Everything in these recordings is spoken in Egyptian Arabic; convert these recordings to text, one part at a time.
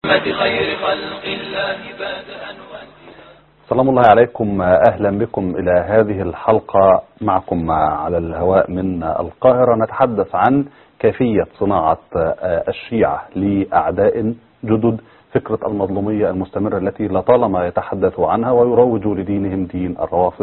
رحمة خير خلق الله بادأ سلام الله عليكم أهلا بكم إلى هذه الحلقة معكم على الهواء من القاهرة نتحدث عن كيفية صناعة الشيعة لأعداء جدد فكرة المظلومية المستمرة التي لطالما يتحدث عنها ويروج لدينهم دين الروافض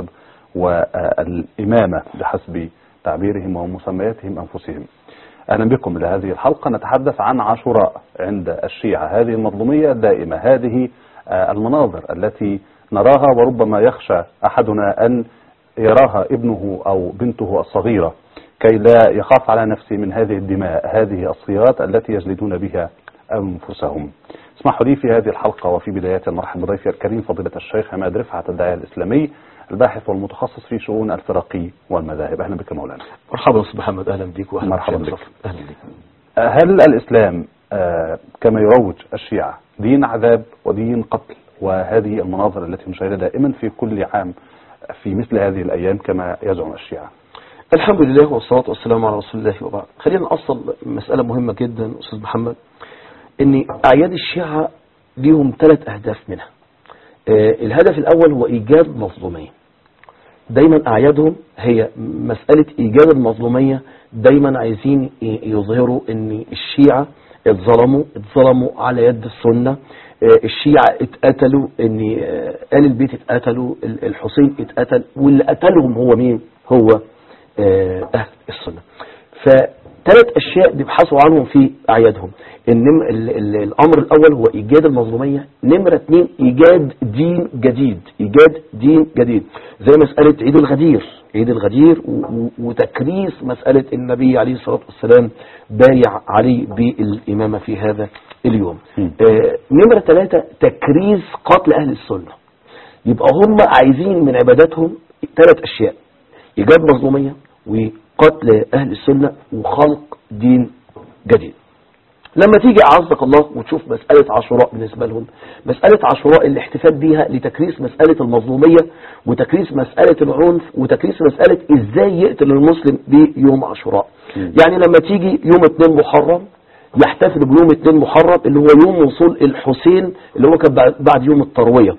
والإمامة بحسب تعبيرهم ومسمياتهم أنفسهم أهلا بكم إلى هذه الحلقة نتحدث عن عاشوراء عند الشيعة هذه المظلومية الدائمة هذه المناظر التي نراها وربما يخشى أحدنا أن يراها ابنه أو بنته الصغيرة كي لا يخاف على نفسه من هذه الدماء هذه الصياط التي يجلدون بها أنفسهم اسمحوا لي في هذه الحلقة وفي بداية المرحب بضيفي الكريم فضيلة الشيخ عماد رفعت الداعية الإسلامي الباحث والمتخصص في شؤون الفرقي والمذاهب أهلا بك مولانا مرحبا أستاذ محمد أهلا بك وأهلا مرحبا بك أهلا بك هل الإسلام كما يروج الشيعة دين عذاب ودين قتل وهذه المناظر التي نشاهدها دائما في كل عام في مثل هذه الأيام كما يزعم الشيعة الحمد لله والصلاة والسلام على رسول الله وبعد خلينا نأصل مسألة مهمة جدا أستاذ محمد أن أعياد الشيعة ليهم ثلاث أهداف منها آه الهدف الأول هو إيجاد مظلومية دايما أعيادهم هي مسألة إيجاد المظلومية دايما عايزين يظهروا أن الشيعة اتظلموا اتظلموا على يد السنة الشيعة اتقتلوا ان آل البيت اتقتلوا الحسين اتقتل واللي قتلهم هو مين هو اهل السنة فثلاث اشياء بيبحثوا عنهم في اعيادهم النم... الامر الاول هو ايجاد المظلومية نمرة اثنين ايجاد دين جديد ايجاد دين جديد زي مسألة عيد الغدير عيد الغدير و... وتكريس مسألة النبي عليه الصلاة والسلام بايع عليه بالامامة في هذا اليوم آه نمرة ثلاثة تكريس قتل أهل السنة يبقى هم عايزين من عباداتهم ثلاث أشياء إيجاد مظلومية وقتل أهل السنة وخلق دين جديد لما تيجي أعزك الله وتشوف مسألة عاشوراء بالنسبة لهم مسألة عاشوراء الاحتفال بيها لتكريس مسألة المظلومية وتكريس مسألة العنف وتكريس مسألة ازاي يقتل المسلم بيوم عاشوراء يعني لما تيجي يوم 2 محرم يحتفل بيوم 2 محرم اللي هو يوم وصول الحسين اللي هو كان بعد يوم التروية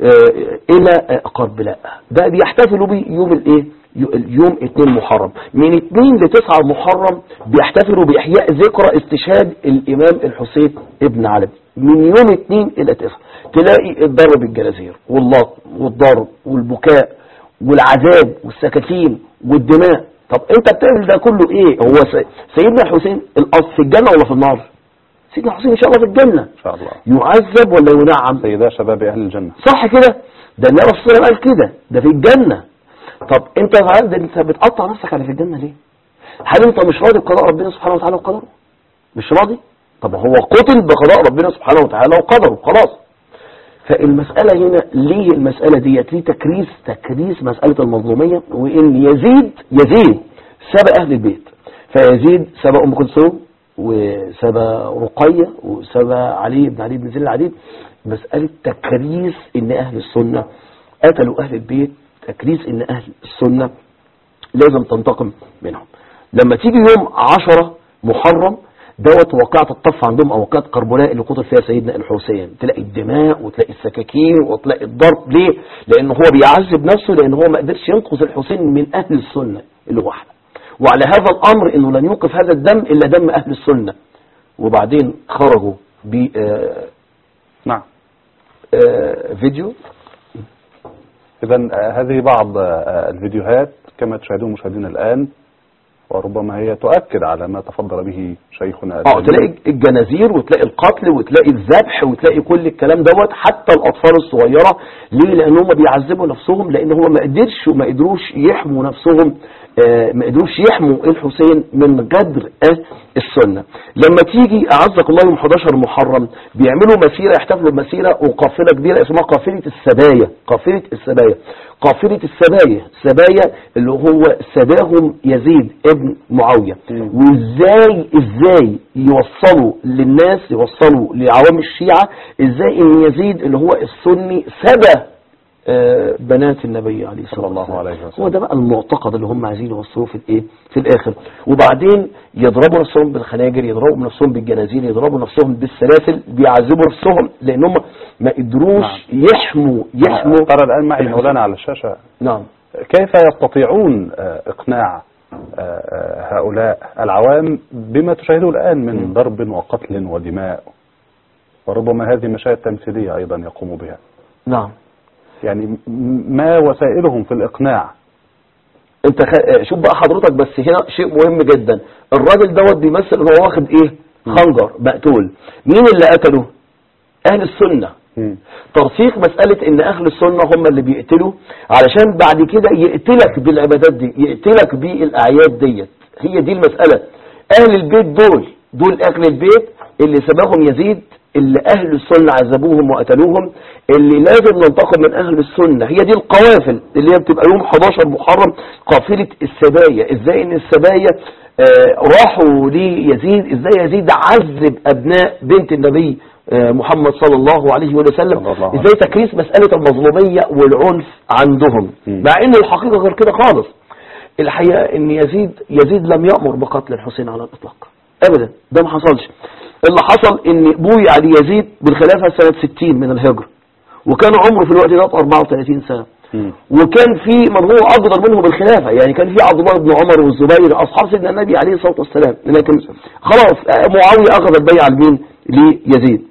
الى قربلاء ده بيحتفلوا بيه يوم الايه اليوم 2 محرم من 2 ل 9 محرم بيحتفلوا باحياء ذكرى استشهاد الامام الحسين ابن علي من يوم 2 الى 9 تلاقي الضرب بالجلازير واللط والضرب والبكاء والعذاب والسكاكين والدماء طب انت بتعمل ده كله ايه هو سيدنا الحسين الاصل في الجنة ولا في النار سيدنا الحسين ان شاء الله في الجنة إن شاء الله يعذب ولا ينعم سيدا شباب أهل الجنة صح كده ده النبي صلى الله عليه وسلم قال كده ده في الجنة طب انت فعل ده انت بتقطع نفسك على في الجنة ليه هل انت مش راضي بقضاء ربنا سبحانه وتعالى وقدره مش راضي طب هو قتل بقضاء ربنا سبحانه وتعالى وقدره خلاص فالمسألة هنا ليه المسألة ديت ليه تكريس تكريس مسألة المظلومية وإن يزيد يزيد سبى أهل البيت فيزيد سبى أم كلثوم وسبى رقية وسبى علي بن علي بن زين العديد مسألة تكريس إن أهل السنة قتلوا أهل البيت تكريس إن أهل السنة لازم تنتقم منهم لما تيجي يوم عشرة محرم دوت واقعة الطف عندهم او واقعة كربلاء اللي قتل فيها سيدنا الحسين تلاقي الدماء وتلاقي السكاكين وتلاقي الضرب ليه لان هو بيعذب نفسه لان هو ما قدرش ينقذ الحسين من اهل السنة اللي هو احنا وعلى هذا الامر انه لن يوقف هذا الدم الا دم اهل السنة وبعدين خرجوا ب نعم فيديو إذا هذه بعض الفيديوهات كما تشاهدون مشاهدينا الآن وربما هي تؤكد على ما تفضل به شيخنا اه تلاقي الجنازير وتلاقي القتل وتلاقي الذبح وتلاقي كل الكلام دوت حتى الاطفال الصغيره ليه لان هم بيعذبوا نفسهم لان هم ما قدرش وما قدروش يحموا نفسهم آه ما قدروش يحموا الحسين من غدر آه السنه لما تيجي اعزك الله يوم 11 محرم بيعملوا مسيره يحتفلوا بمسيره وقافله كبيره اسمها قافله السبايا قافله السبايا قافلة السبايا سبايا اللي هو سباهم يزيد ابن معاوية وازاي ازاي يوصلوا للناس يوصلوا لعوام الشيعة ازاي ان يزيد اللي هو السني سبى آه، بنات النبي عليه الصلاة صلى الله والسلام عليه وسلم. هو ده بقى المعتقد اللي هم عايزين يوصلوه في الايه في الاخر وبعدين يضربوا نفسهم بالخناجر يضربوا نفسهم بالجنازير يضربوا نفسهم بالسلاسل بيعذبوا نفسهم لان هم ما قدروش نعم. يحموا يحموا ترى الآن معي مولانا على الشاشة نعم كيف يستطيعون آه، إقناع آه، آه، هؤلاء العوام بما تشاهده الآن من ضرب وقتل ودماء وربما هذه مشاهد تمثيلية أيضا يقوموا بها نعم يعني م- ما وسائلهم في الإقناع انت خ... شوف بقى حضرتك بس هنا شيء مهم جدا الراجل دوت بيمثل ان هو واخد ايه خنجر مقتول مين اللي قتله اهل السنة مم. ترسيخ مسألة ان اهل السنة هم اللي بيقتلوا علشان بعد كده يقتلك بالعبادات دي يقتلك بالاعياد ديت هي دي المسألة اهل البيت دول دول اهل البيت اللي سباهم يزيد اللي اهل السنة عذبوهم وقتلوهم اللي لازم ننتقم من اهل السنة هي دي القوافل اللي هي بتبقى يوم 11 محرم قافلة السبايا ازاي ان السبايا آه، راحوا ليزيد ازاي يزيد عذب ابناء بنت النبي آه، محمد صلى الله عليه وسلم صلى الله عليه ازاي تكريس مسألة المظلومية والعنف عندهم مم. مع ان الحقيقة غير كده خالص الحقيقة ان يزيد يزيد لم يأمر بقتل الحسين على الاطلاق ابدا ده ما حصلش اللي حصل ان بويع ليزيد بالخلافة سنة 60 من الهجرة وكان عمره في الوقت ده 34 سنة مم. وكان في من هو اقدر منه بالخلافة يعني كان في عبد الله بن عمر والزبير اصحاب سيدنا النبي عليه الصلاة والسلام لكن خلاص آه، معاوية اخذ البيعة لمين ليزيد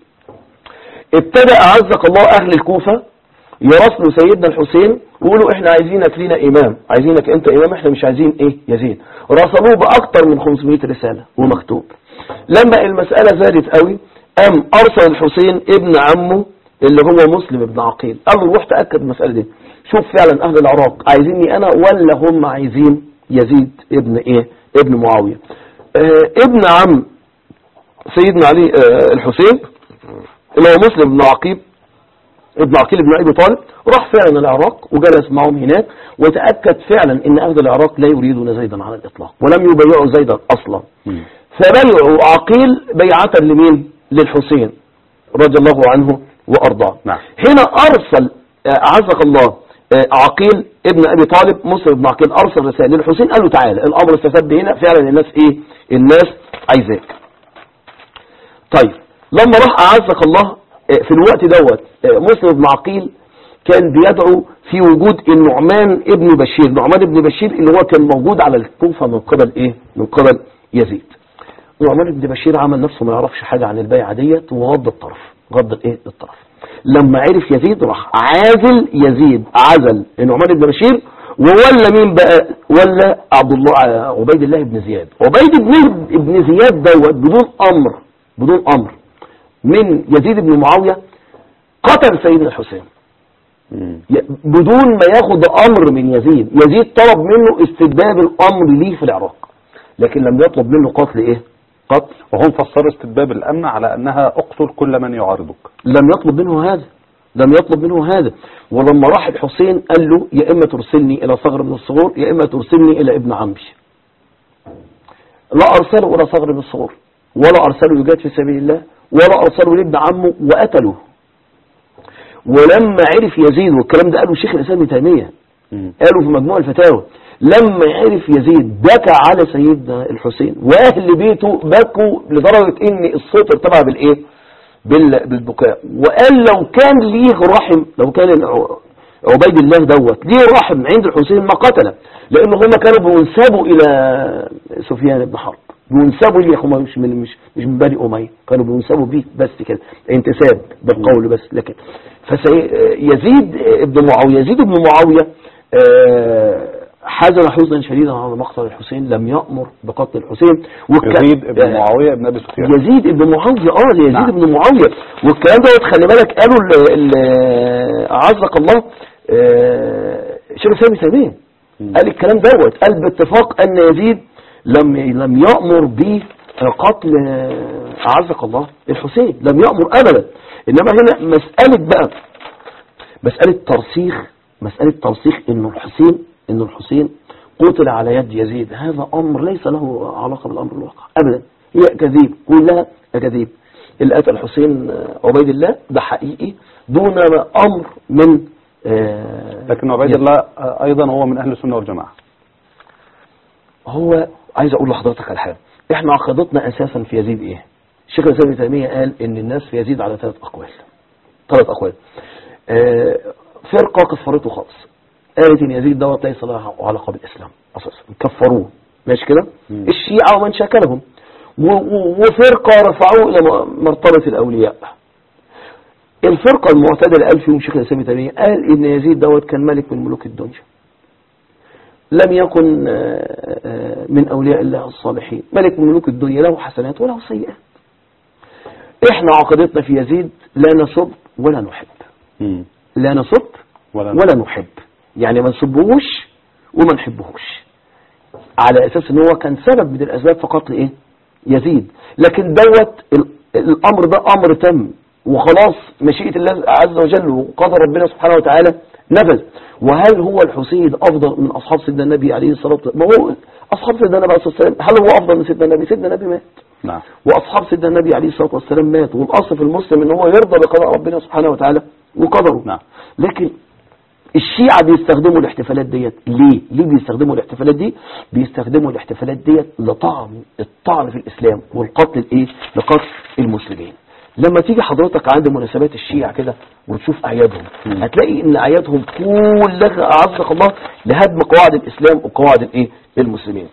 ابتدأ أعزك الله أهل الكوفة يرسلوا سيدنا الحسين ويقولوا احنا عايزينك لينا إمام عايزينك أنت إمام احنا مش عايزين إيه يزيد رسلوه بأكتر من 500 رسالة ومكتوب لما المسألة زادت قوي قام أرسل الحسين ابن عمه اللي هو مسلم ابن عقيل قال له روح تأكد المسألة دي شوف فعلا أهل العراق عايزيني أنا ولا هم عايزين يزيد ابن إيه ابن معاوية اه ابن عم سيدنا علي اه الحسين اللي هو مسلم بن عقيل ابن عقيل بن ابي طالب راح فعلا العراق وجلس معهم هناك وتاكد فعلا ان اهل العراق لا يريدون زيدا على الاطلاق ولم يبايعوا زيدا اصلا مم. فبايعوا عقيل بيعه لمين للحسين رضي الله عنه وارضاه نعم. هنا ارسل آه، اعزك الله آه، عقيل ابن ابي طالب مسلم بن عقيل ارسل رساله للحسين قال له تعالى الامر استفاد هنا فعلا الناس ايه الناس عايزاك طيب لما راح أعزك الله آه، في الوقت دوت آه، مسلم بن عقيل كان بيدعو في وجود النعمان ابن بشير نعمان ابن بشير اللي هو كان موجود على الكوفة من قبل ايه من قبل يزيد نعمان ابن بشير عمل نفسه ما يعرفش حاجة عن البيعة ديت وغض الطرف غض الايه الطرف لما عرف يزيد راح عازل يزيد عزل نعمان ابن بشير وولا مين بقى ولا عبد الله آه، عبيد الله بن زياد عبيد بن ابن زياد دوت بدون امر بدون امر من يزيد بن معاوية قتل سيدنا الحسين مم. ي- بدون ما ياخد امر من يزيد يزيد طلب منه استبداد الامر ليه في العراق لكن لم يطلب منه قتل ايه قتل وهم فسروا استتباب الأمن على أنها اقتل كل من يعارضك لم يطلب منه هذا لم يطلب منه هذا ولما راح الحسين قال له يا إما ترسلني إلى صغر من الصغور يا إما ترسلني إلى ابن عمي لا أرسله إلى صغر من الصغور ولا أرسله يجاد في سبيل الله ولا أرسله لابن عمه وقتله ولما عرف يزيد والكلام ده قاله شيخ الإسلام ابن تيمية مم. قالوا في مجموع الفتاوى لما عرف يزيد بكى على سيدنا الحسين واهل بيته بكوا لدرجة ان الصوت ارتفع بالايه بال- بالبكاء وقال لو كان ليه رحم لو كان الع- عبيد الله دوت ليه رحم عند الحسين ما قتله لان هم كانوا بينسبوا الى سفيان بن حرب بينسبوا ليه هم مش من مش مش من بني اميه كانوا بينسبوا بيه بس كده انتساب بالقول بس لكن فيزيد ابن معاويه يزيد ابن معاويه آه، حزن حزنا شديدا على مقتل الحسين لم يأمر بقتل الحسين والك- يزيد ابن آه، معاوية ابن أبي سفيان يزيد ابن معاوية اه يزيد نعم. ابن معاوية والكلام دوت خلي بالك قالوا ال- ال- أعزك الله آه، شيخ الإسلام ابن تيمية مم. قال الكلام دوت قال باتفاق أن يزيد لم لم يأمر بقتل آه، أعزك الله الحسين لم يأمر أبدا إنما هنا مسألة بقى مسألة ترسيخ مسألة ترسيخ إنه الحسين إنه الحسين قتل على يد يزيد هذا أمر ليس له علاقة بالأمر الواقع أبدا هي كذيب كلها أكاذيب اللي قتل الحسين آه، عبيد الله ده حقيقي دون أمر من آه، لكن عبيد الله آه، ايضا هو من اهل السنه والجماعه هو عايز اقول لحضرتك على حاجه احنا عقيدتنا اساسا في يزيد ايه الشيخ الاسلام ابن تيميه قال ان الناس في يزيد على ثلاث اقوال ثلاث اقوال آه، فرقه كفرته خالص قالت ان يزيد دوت ليس له علاقه بالاسلام اساسا كفروه ماشي كده مم. الشيعه ومن شاكلهم و- و- وفرقه رفعوه الى م- مرتبه الاولياء الفرقه المعتدله قال فيهم شيخ الاسلام ابن تيميه قال ان يزيد دوت كان ملك من ملوك الدنيا لم يكن آه، آه، من أولياء الله الصالحين ملك من ملوك الدنيا له حسنات وله سيئات احنا عقيدتنا في يزيد لا نسب ولا نحب مم. لا نسب ولا ولا نحب يعني ما نسبهوش وما نحبهوش على اساس ان هو كان سبب من الاسباب في قتل ايه يزيد لكن دوت ال- الامر ده امر تم وخلاص مشيئة الله عز وجل وقدر ربنا سبحانه وتعالى نفذ وهل هو الحسين افضل من اصحاب سيدنا النبي عليه الصلاه والسلام ما هو اصحاب سيدنا النبي عليه الصلاه والسلام هل هو افضل من سيدنا النبي سيدنا النبي مات نعم واصحاب سيدنا النبي عليه الصلاه والسلام مات والاصل في المسلم ان هو يرضى بقضاء ربنا سبحانه وتعالى وقدره نعم لكن الشيعة بيستخدموا الاحتفالات ديت ليه؟ ليه بيستخدموا الاحتفالات دي؟ بيستخدموا الاحتفالات ديت لطعن الطعن في الإسلام والقتل الإيه؟ لقتل المسلمين. لما تيجي حضرتك عند مناسبات الشيعة كده وتشوف أعيادهم مم. هتلاقي إن أعيادهم كلها أعزك الله لهدم قواعد الإسلام وقواعد الإيه؟ المسلمين.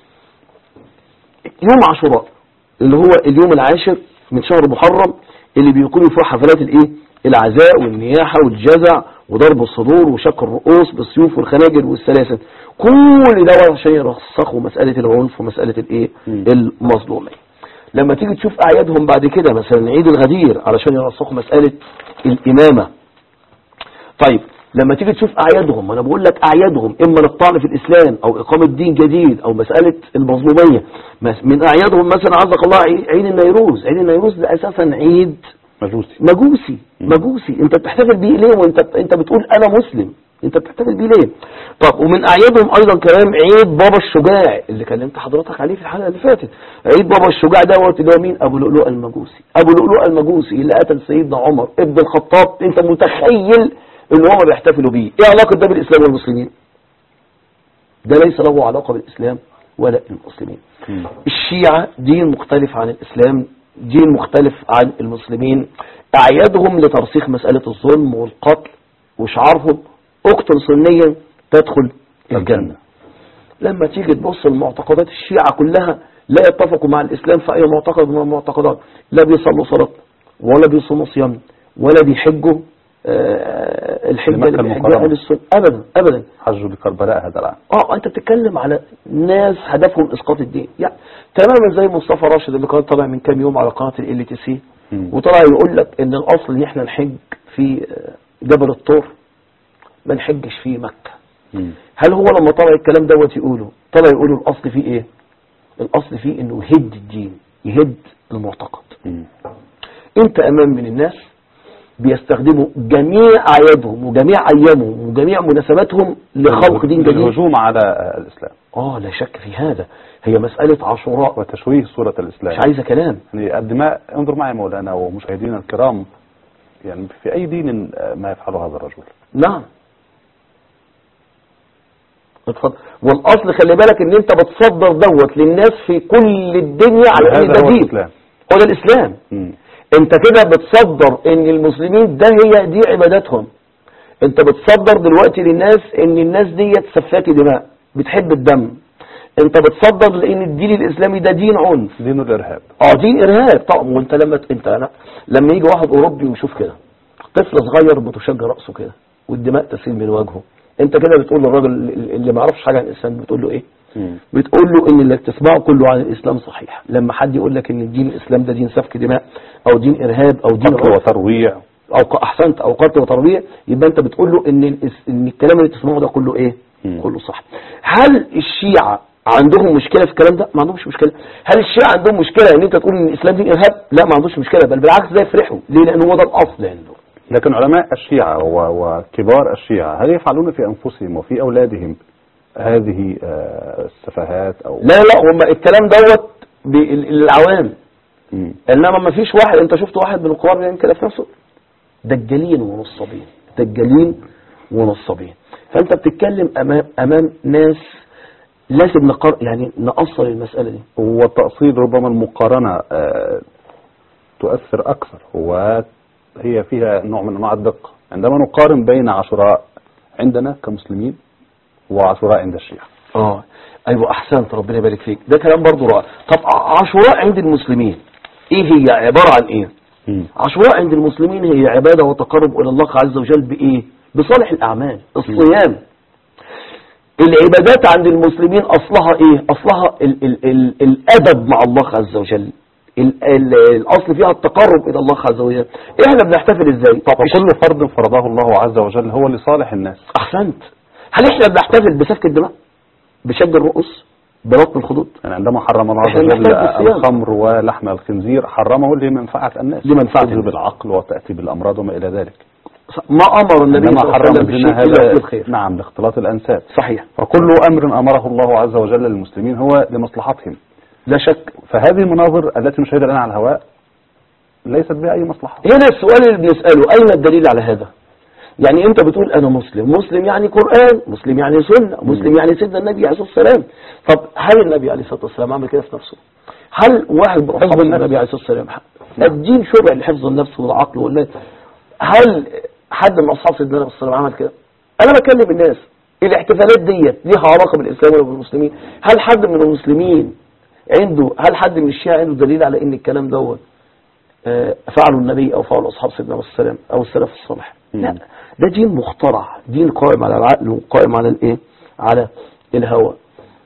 يوم عاشوراء اللي هو اليوم العاشر من شهر محرم اللي بيكونوا فيه حفلات الايه العزاء والنياحة والجزع وضرب الصدور وشق الرؤوس بالسيوف والخناجر والسلاسل كل ده عشان يرسخوا مسألة العنف ومسألة الايه مم. المظلومية لما تيجي تشوف اعيادهم بعد كده مثلا عيد الغدير علشان يرسخوا مسألة الامامة طيب لما تيجي تشوف اعيادهم انا بقول لك اعيادهم اما للطعن في الاسلام او اقامه دين جديد او مساله المظلوميه مس- من اعيادهم مثلا عزك الله عي- عيد النيروز عيد النيروز ده اساسا عيد مجوسي مجوسي مم. مجوسي انت بتحتفل بيه ليه وانت انت بتقول انا مسلم انت بتحتفل بيه ليه طب ومن اعيادهم ايضا كمان عيد بابا الشجاع اللي كلمت حضرتك عليه في الحلقه اللي فاتت عيد بابا الشجاع دوت اللي هو مين ابو لؤلؤ المجوسي ابو لؤلؤ المجوسي اللي قتل سيدنا عمر ابن الخطاب انت متخيل ان هم بيحتفلوا بيه ايه علاقه ده بالاسلام والمسلمين ده ليس له علاقه بالاسلام ولا المسلمين مم. الشيعة دين مختلف عن الإسلام دين مختلف عن المسلمين أعيادهم لترسيخ مسألة الظلم والقتل وشعارهم اقتل سنيا تدخل الجنة لما تيجي تبص المعتقدات الشيعة كلها لا يتفقوا مع الإسلام في أي معتقد من المعتقدات لا بيصلوا صلاة ولا بيصوموا صيام ولا بيحجوا آه، الحجة لمكة اللي بيحجها المكرمة. أهل السنة أبدا أبدا حجوا بكربلاء هذا العام اه انت بتتكلم على ناس هدفهم اسقاط الدين يعني تماما زي مصطفى راشد اللي كان طالع من كام يوم على قناه ال تي سي مم. وطلع يقول لك ان الاصل ان احنا نحج في آه، جبل الطور ما نحجش في مكه مم. هل هو لما طلع الكلام دوت يقوله طلع يقوله الاصل فيه ايه الاصل فيه انه يهد الدين يهد المعتقد مم. انت امام من الناس بيستخدموا جميع اعيادهم وجميع ايامهم وجميع مناسباتهم لخلق دين جديد الهجوم على الإسلام اه لا شك في هذا هي مسألة عاشوراء وتشويه صورة الإسلام مش عايزة كلام يعني الدماء انظر معي مولانا ومشاهدينا الكرام يعني في أي دين آه، ما يفعله هذا الرجل نعم اتفضل والاصل خلي بالك ان انت بتصدر دوت للناس في كل الدنيا على ان هذا ده هو دين الإسلام هو ده الاسلام مم. انت كده بتصدر ان المسلمين ده هي دي عباداتهم انت بتصدر دلوقتي للناس ان الناس ديت سفاكي دماء بتحب الدم انت بتصدر لان الدين الاسلامي ده دين عنف دين الإرهاب اه دين ارهاب طبعا وانت لما انت أنا لما يجي واحد اوروبي ويشوف كده طفل صغير بتشج راسه كده والدماء تسيل من وجهه انت كده بتقول للراجل اللي ما يعرفش حاجه عن الاسلام بتقول له ايه مم. بتقول له ان اللي بتسمعه كله عن الاسلام صحيح لما حد يقول لك ان الدين الاسلام ده دين سفك دماء او دين ارهاب او دين قتل عنف وترويع او ق- احسنت او قتل وترويع يبقى انت بتقول له ان الإس- ان الكلام اللي تسمعه ده كله ايه مم. كله صح هل الشيعة عندهم مشكلة في الكلام ده ما عندهمش مشكلة هل الشيعة عندهم مشكلة ان انت تقول ان الاسلام دين ارهاب لا ما عندهمش مشكلة بل بالعكس ده يفرحوا ليه لان هو ده الاصل عنده لكن علماء الشيعة و- وكبار الشيعة هل يفعلون في أنفسهم وفي أولادهم هذه آه، السفاهات أو لا لا هم الكلام دوت بال- للعوام مم. انما ما فيش واحد انت شفت واحد من الكبار بيعمل كده في نفسه دجالين ونصابين دجالين ونصابين فانت بتتكلم امام امام ناس لازم نقر يعني نأصل المسألة دي والتأصيل ربما المقارنة آه، تؤثر أكثر وهي فيها نوع من أنواع الدقة عندما نقارن بين عاشوراء عندنا كمسلمين وعاشوراء عند الشيعة اه ايوه احسنت ربنا يبارك فيك ده كلام برضو رائع طب عاشوراء عند المسلمين ايه هي عبارة عن ايه عاشوراء عند المسلمين هي عبادة وتقرب الى الله عز وجل بايه بصالح الاعمال الصيام العبادات عند المسلمين اصلها ايه اصلها ال ال ال الادب مع الله عز وجل ال ال الاصل فيها التقرب الى الله عز وجل احنا بنحتفل ازاي طب وكل فرض فرضه الله عز وجل هو لصالح الناس احسنت هل احنا بنحتفل بسفك الدماء بشد الرؤوس ببطن الخدود يعني عندما حرم الله عز إحنا وجل بنحتاج بالصيام. الخمر ولحم الخنزير حرمه لمنفعة الناس لمنفعة تذهب الناس. العقل وتأتي بالأمراض وما إلى ذلك ما امر النبي إنما صلى الله عليه حرم وسلم الزنا بالشيء الا هذا في الخير نعم لاختلاط الأنساب صحيح فكل أمر أمره الله عز وجل للمسلمين هو لمصلحتهم لا شك فهذه المناظر التي نشاهدها الآن على الهواء ليست بها أي مصلحة هنا السؤال اللي بنسأله أين الدليل على هذا يعني أنت بتقول أنا مسلم مسلم يعني قرآن مسلم يعني سنة مسلم يعني سيدنا النبي عليه الصلاة والسلام طب هل النبي عليه الصلاة والسلام عمل كده في نفسه هل واحد من أصحاب النفس. النبي عليه الصلاة والسلام الدين شرع لحفظ النفس والعقل والله هل حد من أصحاب سيدنا النبي صلى الله عليه وسلم عمل كده أنا بكلم الناس الاحتفالات ديت ليها علاقة بالإسلام ولا بالمسلمين هل حد من المسلمين عنده هل حد من الشيعة عنده دليل على ان الكلام دوت آه، فعله النبي او فعله اصحاب سيدنا عليه السلام او السلف الصالح لا مم. ده دين مخترع دين قائم على العقل وقائم على الايه على الهوى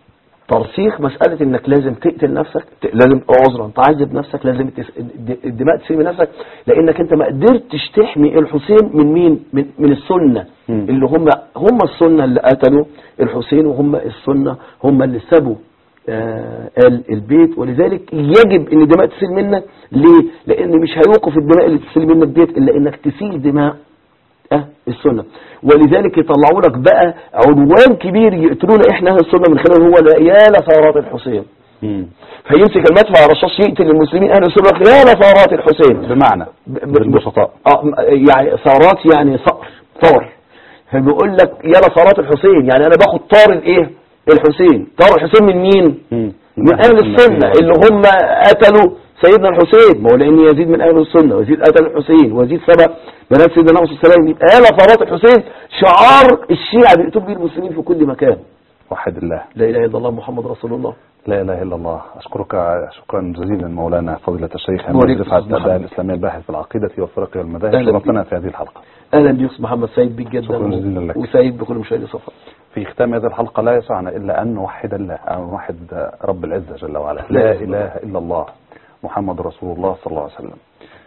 ترسيخ مسألة انك لازم تقتل نفسك ت- لازم عذرا تعذب نفسك لازم تس... الد- الدماء تسيب نفسك لانك انت ما قدرتش تحمي الحسين من مين من, من السنة مم. اللي هم هم السنة اللي قتلوا الحسين وهم السنة هم اللي سبوا آه، آل البيت ولذلك يجب ان الدماء تسيل منك ليه لان مش هيوقف الدماء اللي تسيل منك ديت الا انك تسيل دماء أه السنة ولذلك يطلعوا لك بقى عنوان كبير يقتلون احنا اهل السنة من خلاله هو لا يا لثارات الحسين مم. فيمسك المدفع الرشاش يقتل المسلمين اهل السنة يقول يا لثارات الحسين بمعنى ب- ب- بالبسطاء اه م- يعني ثارات يعني صقر ثار فبيقول لك يا لثارات الحسين يعني انا باخد طار الايه الحسين طار الحسين من مين مم. من اهل السنة اللي هم قتلوا سيدنا الحسين ما هو لان يزيد من اهل السنة ويزيد قتل الحسين ويزيد سبق بنات سيدنا النبي صلى الله عليه وسلم يبقى يا لثارات الحسين شعار الشيعة بيقتلوا بيه المسلمين في كل مكان وحد الله لا اله الا الله محمد رسول الله لا اله الا الله اشكرك شكرا جزيلا مولانا فضيله الشيخ وعليكم امين رفعت السلام. الاباء الاسلاميه الباحث في العقيده والفرق والمذاهب أهلا بك. شرفتنا في هذه الحلقه اهلا بيك أستاذ محمد سعيد بيك جدا شكراً جزيلاً لك. وسعيد بكل مشاهدي صفا في ختام هذه الحلقه لا يسعنا الا ان نوحد الله ان نوحد رب العزه جل وعلا لا لا إله اله الا الله محمد رسول الله صلى الله عليه وسلم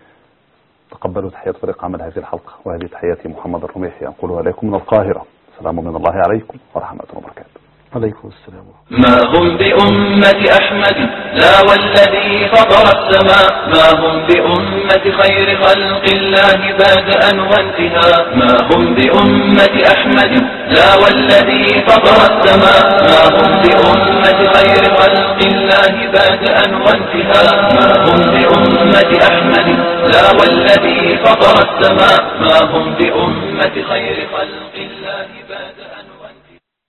تقبلوا تحيات فريق عمل هذه الحلقه وهذه تحياتي محمد الرميحي انقلها اليكم من القاهره سلام من الله عليكم ورحمه وبركاته عليكم السلام ما هم بأمة أحمد لا والذي فطر السماء ما هم بأمة خير خلق الله بادأ وانتهاء ما هم بأمة أحمد لا والذي فطر السماء ما هم بأمة خير خلق الله بادأ وانتهاء ما هم بأمة أحمد لا والذي فطر السماء ما هم بأمة خير خلق الله بادأ